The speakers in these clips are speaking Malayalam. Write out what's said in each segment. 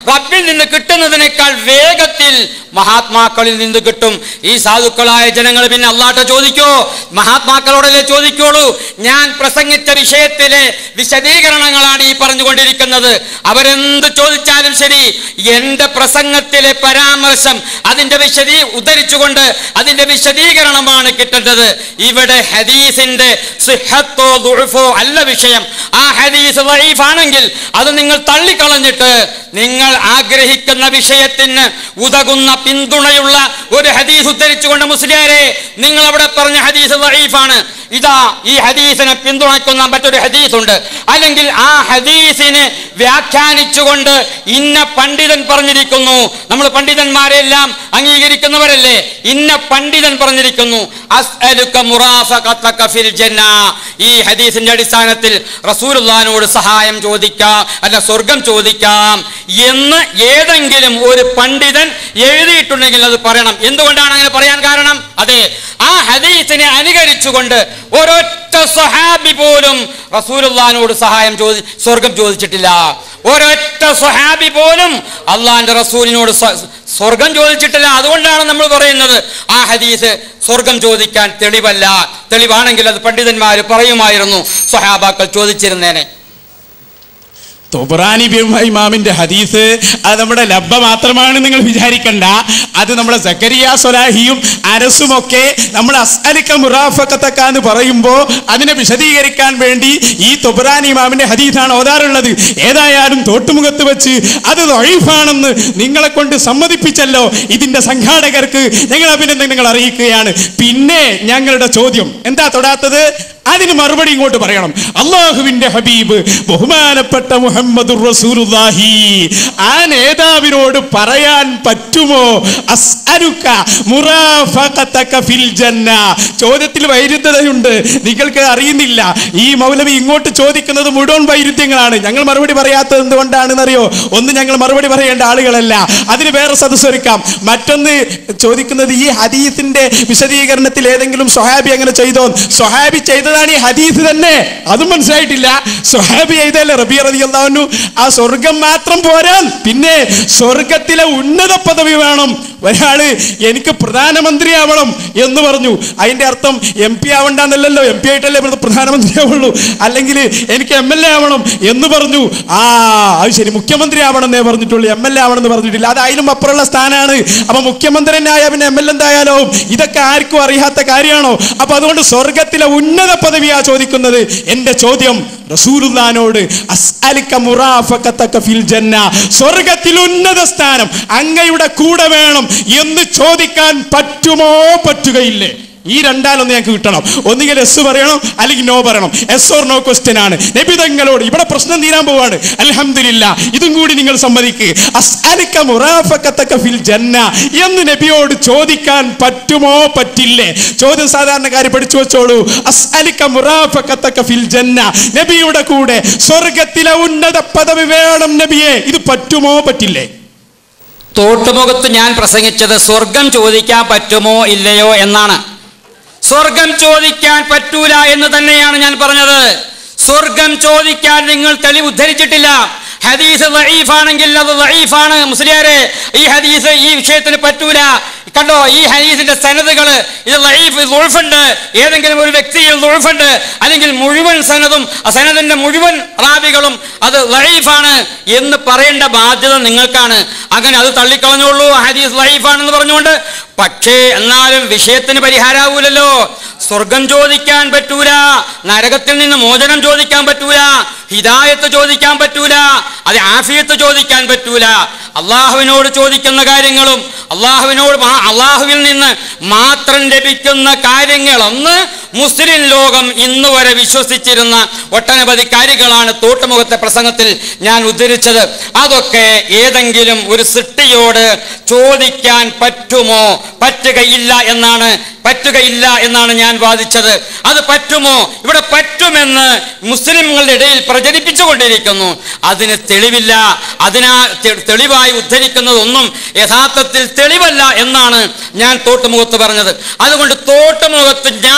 റബ്ബിൽ നിന്ന് കിട്ടുന്നതിനേക്കാൾ വേഗത്തിൽ മഹാത്മാക്കളിൽ നിന്ന് കിട്ടും ഈ സാധുക്കളായ ജനങ്ങൾ പിന്നെ അള്ളാട്ട ചോദിക്കോ മഹാത്മാക്കളോടല്ലേ ചോദിക്കോളൂ ഞാൻ പ്രസംഗിച്ച വിഷയത്തിലെ വിശദീകരണങ്ങളാണ് ഈ പറഞ്ഞുകൊണ്ടിരിക്കുന്നത് അവരെന്ത് ചോദിച്ചാലും ശരി എൻ്റെ പ്രസംഗത്തിലെ പരാമർശം അതിൻ്റെ വിശദീ ഉദ്ധരിച്ചുകൊണ്ട് അതിൻ്റെ വിശദീകരണമാണ് കിട്ടേണ്ടത് ഇവിടെ ഹദീസിന്റെ സിഹത്തോ ദുഴുഫോ അല്ല വിഷയം ആ ഹദീസ് വൈഫാണെങ്കിൽ അത് നിങ്ങൾ തള്ളിക്കളഞ്ഞിട്ട് നിങ്ങൾ ആഗ്രഹിക്കുന്ന വിഷയത്തിന് ഉതകുന്ന പിന്തുണയുള്ള ഒരു ഹദീസ് ഉദ്ധരിച്ചുകൊണ്ട് മുസ്ലിയാരെ നിങ്ങൾ അവിടെ പറഞ്ഞ ഹദീസ് വൈഫാണ് ഇതാ ഈ ഹദീസിനെ പിന്തുണയ്ക്കുന്ന മറ്റൊരു ഹദീസ് ഉണ്ട് അല്ലെങ്കിൽ ആ ഹദീസിനെ വ്യാഖ്യാനിച്ചുകൊണ്ട് ഇന്ന പണ്ഡിതൻ പറഞ്ഞിരിക്കുന്നു നമ്മൾ പണ്ഡിതന്മാരെല്ലാം അംഗീകരിക്കുന്നവരല്ലേ ഇന്ന പണ്ഡിതൻ പറഞ്ഞിരിക്കുന്നു അസ്അലുക മുറാഫഖതക ഫിൽ ജന്ന ഈ ഹദീസിന്റെ അടിസ്ഥാനത്തിൽ റസൂലുള്ളാഹിനോട് സഹായം ചോദിക്കാം അല്ല സ്വർഗം ചോദിക്കാം എന്ന് ഏതെങ്കിലും ഒരു പണ്ഡിതൻ എഴുതിയിട്ടുണ്ടെങ്കിൽ അത് പറയണം എന്തുകൊണ്ടാണ് അങ്ങനെ പറയാൻ കാരണം അതെ ആ ഹദീസിനെ അനുകരിച്ചുകൊണ്ട് ഒരൊറ്റ സ്വഹാബി പോലും റസൂലുള്ളാഹിനോട് സഹായം ചോദി സ്വർഗം ചോദിച്ചിട്ടില്ല ഒരൊറ്റ സ്വഹാബി പോലും അള്ളാഹിന്റെ റസൂലിനോട് സ്വ- സ്വർഗം ചോദിച്ചിട്ടില്ല അതുകൊണ്ടാണ് നമ്മൾ പറയുന്നത് ആ ഹദീസ് സ്വർഗം ചോദിക്കാൻ തെളിവല്ല തെളിവാണെങ്കിൽ അത് പണ്ഡിതന്മാർ പറയുമായിരുന്നു സ്വഹാബാക്കൾ ചോദിച്ചിരുന്നേനെ തൊബറാനി ഇമാമിന്റെ ഹദീസ് അത് നമ്മുടെ ലബ്ബ മാത്രമാണ് നിങ്ങൾ വിചാരിക്കണ്ട അത് നമ്മുടെ സക്കരിയ സൊലാഹിയും അരസുമൊക്കെ നമ്മൾ അസ്അലിക്ക മുറാഫക്കത്തക്ക എന്ന് പറയുമ്പോൾ അതിനെ വിശദീകരിക്കാൻ വേണ്ടി ഈ തൊബറാനി ഇമാമിന്റെ ഹദീസാണ് ഓതാറുള്ളത് ഏതായാലും തോട്ടുമുഖത്ത് വെച്ച് അത് ഒഴിഫാണെന്ന് നിങ്ങളെ കൊണ്ട് സമ്മതിപ്പിച്ചല്ലോ ഇതിന്റെ സംഘാടകർക്ക് ഞങ്ങൾ അഭിനന്ദനം നിങ്ങൾ അറിയിക്കുകയാണ് പിന്നെ ഞങ്ങളുടെ ചോദ്യം എന്താ തൊടാത്തത് അതിന് മറുപടി ഇങ്ങോട്ട് പറയണം അള്ളാഹുവിന്റെ ഹബീബ് ബഹുമാനപ്പെട്ട മുഹമ്മദ് റസൂലുള്ളാഹി ആ നേതാവിനോട് പറയാൻ പറ്റുമോ അസ്അലുക മുറാഫഖതക ഫിൽ ജന്ന ചോദ്യത്തിൽ വൈരുദ്ധ്യതയുണ്ട് നിങ്ങൾക്ക് അറിയുന്നില്ല ഈ മൗലവി ഇങ്ങോട്ട് ചോദിക്കുന്നത് മുഴുവൻ വൈരുദ്ധ്യങ്ങളാണ് ഞങ്ങൾ മറുപടി പറയാത്തത് എന്തുകൊണ്ടാണെന്ന് അറിയോ ഒന്ന് ഞങ്ങൾ മറുപടി പറയേണ്ട ആളുകളല്ല അതിന് വേറെ സദസ്സൊരുക്കാം മറ്റൊന്ന് ചോദിക്കുന്നത് ഈ ഹദീസിന്റെ വിശദീകരണത്തിൽ ഏതെങ്കിലും സ്വഹാബി അങ്ങനെ ചെയ്തോ സ്വഹാബി ചെയ്തതാണ് ഈ ഹദീസ് തന്നെ അതും മനസ്സിലായിട്ടില്ല സ്വഹാബി ചെയ്തല്ലേ റബി റളിയല്ലാഹു ആ സ്വർഗം മാത്രം പോരാ പിന്നെ സ്വർഗത്തിലെ ഉന്നത പദവി വേണം ഒരാള് എനിക്ക് പ്രധാനമന്ത്രിയാവണം എന്ന് പറഞ്ഞു അതിന്റെ അർത്ഥം എം പി ആവണ്ടെന്നല്ലല്ലോ എം പി ആയിട്ടല്ലേ ഇവിടുത്തെ പ്രധാനമന്ത്രി ആവുള്ളൂ അല്ലെങ്കിൽ എനിക്ക് എം എൽ എ ആവണം എന്ന് പറഞ്ഞു ആ അത് ശരി മുഖ്യമന്ത്രി ആവണം എന്നേ പറഞ്ഞിട്ടുള്ളൂ എം എൽ എ ആവണം എന്ന് പറഞ്ഞിട്ടില്ല അത് അതിലും അപ്പുറമുള്ള സ്ഥാനമാണ് അപ്പൊ മുഖ്യമന്ത്രി തന്നെ ആയാൽ പിന്നെ എം എൽ എന്തായാലോ ഇതൊക്കെ ആർക്കും അറിയാത്ത കാര്യമാണോ അപ്പൊ അതുകൊണ്ട് സ്വർഗത്തിലെ ഉന്നത പദവിയാ ചോദിക്കുന്നത് എന്റെ ചോദ്യം റസൂലുള്ളാനോട് അസ്അലിക മുറാഫഖതക ഫിൽ ജന്ന സ്വർഗത്തിൽ ഉന്നത സ്ഥാനം അങ്ങയുടെ കൂടെ വേണം എന്ന് ചോദിക്കാൻ പറ്റുമോ പറ്റുകയില്ലേ ഈ രണ്ടാലൊന്ന് ഞങ്ങൾക്ക് കിട്ടണം ഒന്നുകിൽ എസ് പറയണം അല്ലെങ്കിൽ നോ പറയണം എസ് ഓർ നോ ക്വസ്റ്റ്യൻ ആണ് നബിതങ്ങളോട് ഇവിടെ പ്രശ്നം തീരാൻ പോവാണ് അൽഹംദുലില്ലാ ഇതും കൂടി നിങ്ങൾ സമ്മതിക്ക് അസ്അലിക മുറാഫഖതക ഫിൽ ജന്ന എന്ന് നബിയോട് ചോദിക്കാൻ പറ്റുമോ പറ്റില്ലേ ചോദ്യം സാധാരണക്കാർ പഠിച്ചു വെച്ചോളൂ അസ്അലിക മുറാഫഖതക ഫിൽ ജന്ന നബിയുടെ കൂടെ സ്വർഗത്തിലെ ഉന്നത പദവി വേണം നബിയെ ഇത് പറ്റുമോ പറ്റില്ലേ തോട്ടുമുഖത്ത് ഞാൻ പ്രസംഗിച്ചത് സ്വർഗം ചോദിക്കാൻ പറ്റുമോ ഇല്ലയോ എന്നാണ് സ്വർഗം ചോദിക്കാൻ പറ്റൂല എന്ന് തന്നെയാണ് ഞാൻ പറഞ്ഞത് സ്വർഗം ചോദിക്കാൻ നിങ്ങൾ തെളിവ് ഉദ്ധരിച്ചിട്ടില്ല ഹദീസ് ആണെങ്കിൽ അത് ലഈഫാണ് മുസ്ലിയാരെ ഈ ഹദീസ് ഈ വിഷയത്തിന് പറ്റൂല കണ്ടോ ഈ ഹദീസിന്റെ സനതുകൾ ഇത് ലഈഫ് ദുൾഫുണ്ട് ഏതെങ്കിലും ഒരു വ്യക്തിയിൽ ദുൾഫുണ്ട് അല്ലെങ്കിൽ മുഴുവൻ സനതും ആ സനദിന്റെ മുഴുവൻ റാബികളും അത് ലഈഫാണ് എന്ന് പറയേണ്ട ബാധ്യത നിങ്ങൾക്കാണ് അങ്ങനെ അത് തള്ളിക്കളഞ്ഞോളൂ ഹദീസ് ലഈഫാണെന്ന് പറഞ്ഞുകൊണ്ട് പക്ഷേ എന്നാലും വിഷയത്തിന് പരിഹാരാവൂലല്ലോ സ്വർഗം ചോദിക്കാൻ പറ്റൂല നരകത്തിൽ നിന്ന് മോചനം ചോദിക്കാൻ പറ്റൂല ഹിദായത്ത് ചോദിക്കാൻ പറ്റൂല അത് ആഫിയത്ത് ചോദിക്കാൻ പറ്റൂല അള്ളാഹുവിനോട് ചോദിക്കുന്ന കാര്യങ്ങളും അള്ളാഹുവിനോട് മാ- അള്ളാഹുവിൽ നിന്ന് മാത്രം ലഭിക്കുന്ന കാര്യങ്ങളൊന്ന് മുസ്ലിം ലോകം ഇന്ന് വരെ വിശ്വസിച്ചിരുന്ന ഒട്ടനവധി കാര്യങ്ങളാണ് തോട്ടുമുഖത്തെ പ്രസംഗത്തിൽ ഞാൻ ഉദ്ധരിച്ചത് അതൊക്കെ ഏതെങ്കിലും ഒരു സൃഷ്ടിയോട് ചോദിക്കാൻ പറ്റുമോ പറ്റുകയില്ല എന്നാണ് പറ്റുകയില്ല എന്നാണ് ഞാൻ വാദിച്ചത് അത് പറ്റുമോ ഇവിടെ പറ്റുമെന്ന് മുസ്ലിങ്ങളുടെ ഇടയിൽ പ്രചരിപ്പിച്ചുകൊണ്ടിരിക്കുന്നു അതിന് തെളിവില്ല അതിനാ തെ- തെളിവായി ഉദ്ധരിക്കുന്നതൊന്നും യഥാർത്ഥത്തിൽ തെളിവല്ല എന്നാണ് ഞാൻ തോട്ടുമുഖത്ത് പറഞ്ഞത് അതുകൊണ്ട് തോട്ടുമുഖത്ത് ഞാൻ പറഞ്ഞ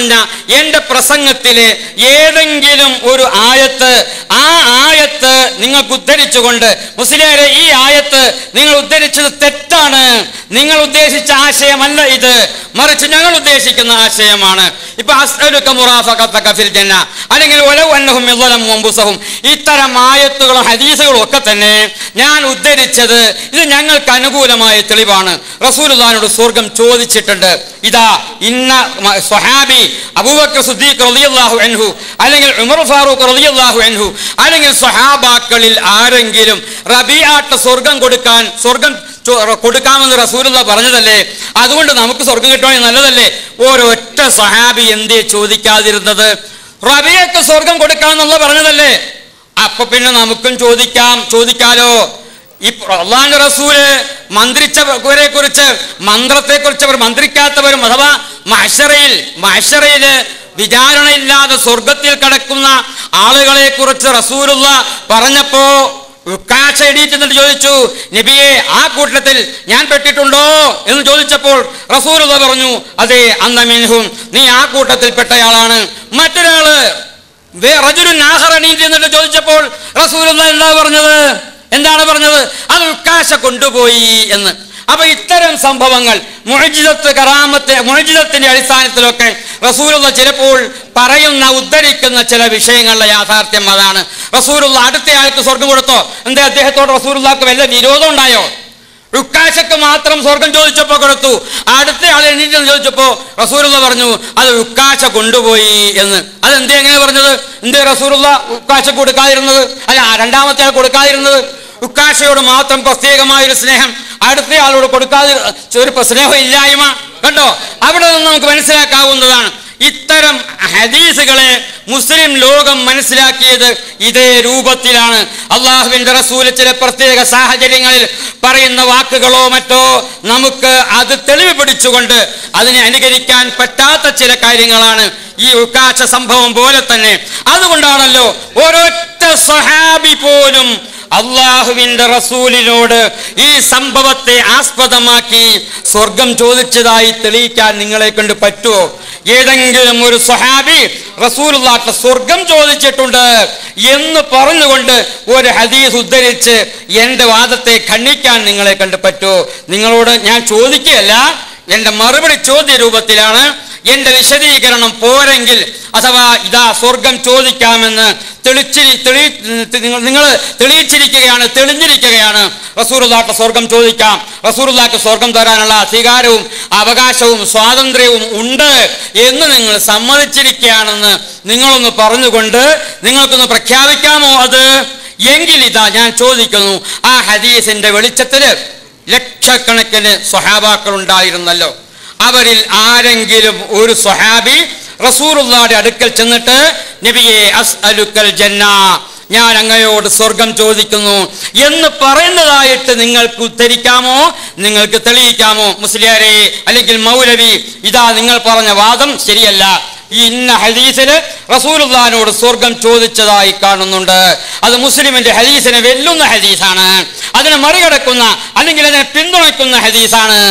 പറഞ്ഞ എൻ്റെ പ്രസംഗത്തിലെ ഏതെങ്കിലും ഒരു ആയത്ത് ആ ആയത്ത് നിങ്ങൾക്ക് ഉദ്ധരിച്ചുകൊണ്ട് മുസ്ലിയാരെ ഈ ആയത്ത് നിങ്ങൾ ഉദ്ധരിച്ചത് തെറ്റാണ് നിങ്ങൾ ഉദ്ദേശിച്ച ആശയമല്ല ഇത് മറിച്ച് ഞങ്ങൾ ഉദ്ദേശിക്കുന്ന ആശയമാണ് ഇപ്പൊ അസ്അലുക മുറാഫഖതക ഫിൽ ജന്ന അല്ലെങ്കിൽ വലവ് അന്നഹും യളലമു അൻഫുസഹും ഇത്തരം ആയത്തുകളും ഹദീസുകളും ഒക്കെ തന്നെ ഞാൻ ഉദ്ധരിച്ചത് ഇത് ഞങ്ങൾക്ക് അനുകൂലമായ തെളിവാണ് റസൂലുള്ളാഹിനോട് സ്വർഗം ചോദിച്ചിട്ടുണ്ട് ഇതാ ഇന്ന മ- സ്വഹാബി അബൂബക്കർ സിദ്ദീഖ് റളിയല്ലാഹു അൻഹു അല്ലെങ്കിൽ ഉമർ ഫാറൂഖ് റളിയല്ലാഹു അൻഹു അല്ലെങ്കിൽ സ്വഹാബാക്കളിൽ ആരെങ്കിലും റബിയാട്ട് സ്വർഗം കൊടുക്കാൻ സ്വർഗം ചോ- കൊടുക്കാമെന്ന് റസൂലുള്ള പറഞ്ഞതല്ലേ അതുകൊണ്ട് നമുക്ക് സ്വർഗം കിട്ടുവാണെങ്കിൽ നല്ലതല്ലേ ഒരൊറ്റ സഹാബി എന്തേ ചോദിക്കാതിരുന്നത് റബിയക്ക് സ്വർഗം കൊടുക്കാമെന്നുള്ള പറഞ്ഞതല്ലേ അപ്പൊ പിന്നെ നമുക്കും ചോദിക്കാം ചോദിക്കാലോ ഈ അള്ളാന്റെ റസൂല് മന്ത്രിച്ചവരെ കുറിച്ച് മന്ത്രത്തെ കുറിച്ച് അവർ മന്ത്രിക്കാത്തവരും അഥവാ മഹഷറയിൽ മഹഷറയില് വിചാരണയില്ലാതെ സ്വർഗത്തിൽ കിടക്കുന്ന ആളുകളെ കുറിച്ച് റസൂലുള്ള പറഞ്ഞപ്പോ ഉക്കാശ എണീറ്റ് എന്നിട്ട് ചോദിച്ചു നബിയെ ആ കൂട്ടത്തിൽ ഞാൻ പെട്ടിട്ടുണ്ടോ എന്ന് ചോദിച്ചപ്പോൾ റസൂലുള്ള പറഞ്ഞു അതെ അന്നമിൻഹും നീ ആ കൂട്ടത്തിൽ പെട്ടയാളാണ് മറ്റൊരാള് വേ- റജുലുൻ ആഖർ എണീറ്റ് എന്നിട്ട് ചോദിച്ചപ്പോൾ റസൂലുള്ള എന്താ പറഞ്ഞത് എന്താണ് പറഞ്ഞത് അത് ഉക്കാശ കൊണ്ടുപോയി എന്ന് അപ്പൊ ഇത്തരം സംഭവങ്ങൾ മുഴജിതത്ത് കറാമത്തെ മുഴജിതത്തിന്റെ അടിസ്ഥാനത്തിലൊക്കെ റസൂലുള്ള ചിലപ്പോൾ പറയുന്ന ഉദ്ധരിക്കുന്ന ചില വിഷയങ്ങളുടെ യാഥാർത്ഥ്യം അതാണ് റസൂലുള്ള അടുത്തയാൾക്ക് സ്വർഗം കൊടുത്തോ എന്താ അദ്ദേഹത്തോട് റസൂലുള്ളാക്ക് വല്ല വിരോധം ഉണ്ടായോ റുക്കാശക്ക് മാത്രം സ്വർഗം ചോദിച്ചപ്പോ കൊടുത്തു അടുത്ത ആൾ എണീറ്റെന്ന് ചോദിച്ചപ്പോ റസൂലുള്ള പറഞ്ഞു അത് റുക്കാശ കൊണ്ടുപോയി എന്ന് അതെന്തേ എങ്ങനെ പറഞ്ഞത് എന്തേ റസൂലുള്ള ഉക്കാശ കൊടുക്കാതിരുന്നത് അല്ല ആ രണ്ടാമത്തെ ആൾ കൊടുക്കാതിരുന്നത് ഉക്കാശയോട് മാത്രം പ്രത്യേകമായ ഒരു സ്നേഹം അടുത്ത ആളോട് കൊടുക്കാതെ ഒരു സ്നേഹം ഇല്ലായ്മ കണ്ടോ അവിടെ നിന്ന് നമുക്ക് മനസ്സിലാക്കാവുന്നതാണ് ഇത്തരം ഹദീസുകളെ മുസ്ലിം ലോകം മനസ്സിലാക്കിയത് ഇതേ രൂപത്തിലാണ് അള്ളാഹുവിന്റെ റസൂല് ചില പ്രത്യേക സാഹചര്യങ്ങളിൽ പറയുന്ന വാക്കുകളോ മറ്റോ നമുക്ക് അത് തെളിവ് പിടിച്ചുകൊണ്ട് അതിനെ അനുകരിക്കാൻ പറ്റാത്ത ചില കാര്യങ്ങളാണ് ഈ ഉക്കാശ സംഭവം പോലെ തന്നെ അതുകൊണ്ടാണല്ലോ ഒരൊറ്റ സഹാബി പോലും അള്ളാഹുവിന്റെ റസൂലിനോട് ഈ സംഭവത്തെ ആസ്പദമാക്കി സ്വർഗം ചോദിച്ചതായി തെളിയിക്കാൻ നിങ്ങളെ കൊണ്ട് പറ്റുമോ ഏതെങ്കിലും ഒരു സ്വഹാബി റസൂലുള്ളാട്ട് സ്വർഗം ചോദിച്ചിട്ടുണ്ട് എന്ന് പറഞ്ഞുകൊണ്ട് ഒരു ഹദീസ് ഉദ്ധരിച്ച് എൻ്റെ വാദത്തെ ഖണ്ഡിക്കാൻ നിങ്ങളെ കണ്ട് പറ്റുമോ നിങ്ങളോട് ഞാൻ ചോദിക്കുകയല്ല എൻ്റെ മറുപടി ചോദ്യ രൂപത്തിലാണ് എൻ്റെ വിശദീകരണം പോരെങ്കിൽ അഥവാ ഇതാ സ്വർഗം ചോദിക്കാമെന്ന് തെളിച്ചിരി തെളി നിങ്ങൾ നിങ്ങൾ തെളിയിച്ചിരിക്കുകയാണ് തെളിഞ്ഞിരിക്കുകയാണ് റസൂറുല്ലാക്ക് സ്വർഗം ചോദിക്കാം റസൂറുല്ലാക്ക് സ്വർഗം തരാനുള്ള അധികാരവും അവകാശവും സ്വാതന്ത്ര്യവും ഉണ്ട് എന്ന് നിങ്ങൾ സമ്മതിച്ചിരിക്കുകയാണെന്ന് നിങ്ങളൊന്ന് പറഞ്ഞുകൊണ്ട് നിങ്ങൾക്കൊന്ന് പ്രഖ്യാപിക്കാമോ അത് എങ്കിൽ ഇതാ ഞാൻ ചോദിക്കുന്നു ആ ഹദീസിന്റെ വെളിച്ചത്തിൽ ലക്ഷക്കണക്കിന് സ്വഹാബാക്കൾ ഉണ്ടായിരുന്നല്ലോ അവരിൽ ആരെങ്കിലും ഒരു സ്വഹാബി റസൂറുള്ളാടെ അടുക്കൽ ചെന്നിട്ട് നബിയെ അസ് അലുക്കൽ ജന്ന ഞാൻ അങ്ങയോട് സ്വർഗം ചോദിക്കുന്നു എന്ന് പറയുന്നതായിട്ട് നിങ്ങൾക്ക് ഉദ്ധരിക്കാമോ നിങ്ങൾക്ക് തെളിയിക്കാമോ മുസ്ലിയാരെ അല്ലെങ്കിൽ മൗലവി ഇതാ നിങ്ങൾ പറഞ്ഞ വാദം ശരിയല്ല ഈ ഇന്ന ഹദീസിന് റസൂലുള്ളാഹിനോട് സ്വർഗം ചോദിച്ചതായി കാണുന്നുണ്ട് അത് മുസ്ലിമിന്റെ ഹദീസിനെ വെല്ലുന്ന ഹദീസാണ് അതിനെ മറികടക്കുന്ന അല്ലെങ്കിൽ അതിനെ പിന്തുണയ്ക്കുന്ന ഹദീസാണ്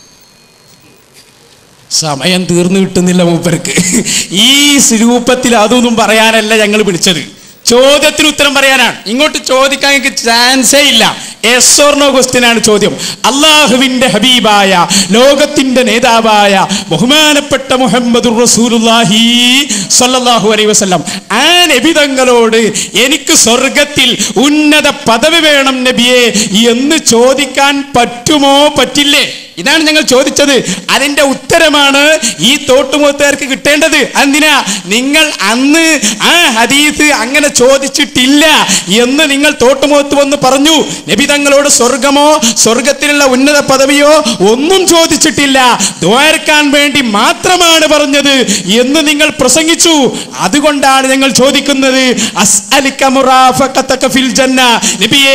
സമയം തീർന്നു കിട്ടുന്നില്ല മൂപ്പർക്ക് ഈ രൂപത്തിൽ അതൊന്നും പറയാനല്ല ഞങ്ങൾ വിളിച്ചത് ചോദ്യത്തിന് ഉത്തരം പറയാനാണ് ഇങ്ങോട്ട് ചോദിക്കാൻ എനിക്ക് ചാൻസേ ഇല്ല എസ് ഓർണോ ക്വസ്റ്റ്യൻ ആണ് ചോദ്യം അള്ളാഹുവിന്റെ ഹബീബായ ലോകത്തിന്റെ നേതാവായ ബഹുമാനപ്പെട്ട മുഹമ്മദ് റസൂലുള്ളാഹി സ്വല്ലല്ലാഹു അലൈഹി വസല്ലം ആ നബി തങ്ങളോട് എനിക്ക് സ്വർഗത്തിൽ ഉന്നത പദവി വേണം നബിയെ എന്ന് ചോദിക്കാൻ പറ്റുമോ പറ്റില്ലേ ഇതാണ് ഞങ്ങൾ ചോദിച്ചത് അതിന്റെ ഉത്തരമാണ് ഈ തോട്ടുമുഖത്തുകാർക്ക് കിട്ടേണ്ടത് എന്തിനാ നിങ്ങൾ അന്ന് ആ ഹദീസ് അങ്ങനെ ചോദിച്ചിട്ടില്ല എന്ന് നിങ്ങൾ തോട്ടുമുഖത്ത് വന്ന് പറഞ്ഞു നബി തങ്ങളോട് സ്വർഗമോ സ്വർഗത്തിലുള്ള ഉന്നത പദവിയോ ഒന്നും ചോദിച്ചിട്ടില്ല ദ്വാരക്കാൻ വേണ്ടി മാത്രമാണ് പറഞ്ഞത് എന്ന് നിങ്ങൾ പ്രസംഗിച്ചു അതുകൊണ്ടാണ് ഞങ്ങൾ ചോദിക്കുന്നത് അസ്അലിക മുറാഫഖതക ഫിൽ ജന്ന നബിയെ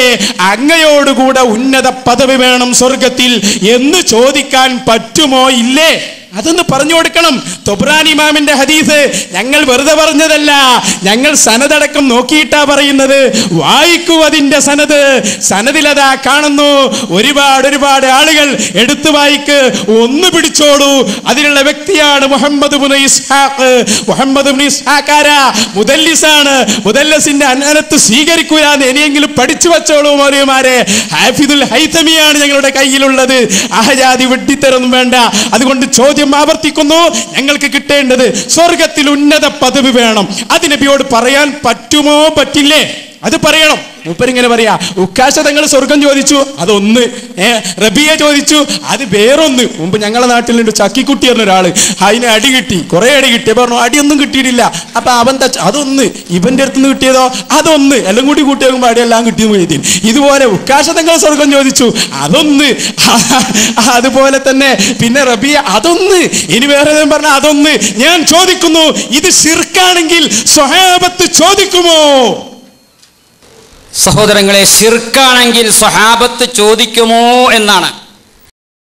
അങ്ങയോടുകൂടെ ഉന്നത പദവി വേണം സ്വർഗത്തിൽ എന്ന് ചോദിക്കാൻ പറ്റുമോ ഇല്ലേ അതൊന്ന് പറഞ്ഞു കൊടുക്കണം തൊബ്രാൻ ഇമാമിന്റെ ഹദീസ് ഞങ്ങൾ വെറുതെ പറഞ്ഞതല്ല ഞങ്ങൾ സനതടക്കം നോക്കിയിട്ടാ പറയുന്നത് വായിക്കൂ അതിന്റെ സനത് സനതിലതാ കാണുന്നു ഒരുപാട് ഒരുപാട് ആളുകൾ എടുത്തു വായിക്ക് ഒന്ന് പിടിച്ചോളൂ അതിലുള്ള വ്യക്തിയാണ് മുഹമ്മദ് ബുന ഇസ്ഹാഖ് മുഹമ്മദ് ബുന ഇസ്ഹാഖാരാ മുദല്ലിസാണ് മുദല്ലസിന്റെ അനത്ത് സ്വീകരിക്കൂല എന്ന് ഇനിയെങ്കിലും പഠിച്ചു വെച്ചോളൂ മൗലിയമാരെ ഹാഫിദുൽ ഹൈതമിയാണ് ഞങ്ങളുടെ കയ്യിലുള്ളത് ആഹജാതി വെട്ടിത്തരൊന്നും വേണ്ട അതുകൊണ്ട് ചോദ്യം ആവർത്തിക്കുന്നു ഞങ്ങൾക്ക് കിട്ടേണ്ടത് സ്വർഗത്തിൽ ഉന്നത പദവി വേണം അത് നബിയോട് പറയാൻ പറ്റുമോ പറ്റില്ലേ അത് പറയണം മൂപ്പരിങ്ങനെ പറയാ ഉക്കാശ തങ്ങൾ സ്വർഗം ചോദിച്ചു അതൊന്ന് ഏ റബിയ ചോദിച്ചു അത് വേറൊന്ന് മുമ്പ് ഞങ്ങളെ നാട്ടിലുണ്ട് ചക്കിക്കുട്ടി പറഞ്ഞ ഒരാള് അതിന് അടി കിട്ടി കുറെ അടി കിട്ടി പറഞ്ഞു അടിയൊന്നും കിട്ടിയിട്ടില്ല അപ്പൊ അവൻ തച്ച അതൊന്ന് ഇവന്റെ അടുത്ത് നിന്ന് കിട്ടിയതോ അതൊന്ന് എല്ലാം കൂടി കൂട്ടി നോക്കുമ്പോൾ അടിയെല്ലാം കിട്ടിയെന്ന് എഴുതി ഇതുപോലെ ഉക്കാശ തങ്ങൾ സ്വർഗം ചോദിച്ചു അതൊന്ന് അതുപോലെ തന്നെ പിന്നെ റബിയ അതൊന്ന് ഇനി വേറെ ഏതെങ്കിലും പറഞ്ഞ അതൊന്ന് ഞാൻ ചോദിക്കുന്നു ഇത് ശിർക്കാണെങ്കിൽ സ്വഹാബത്ത് ചോദിക്കുമോ സഹോദരങ്ങളെ ഷിർക്കാണെങ്കിൽ സ്വഹാബത്ത് ചോദിക്കുമോ എന്നാണ്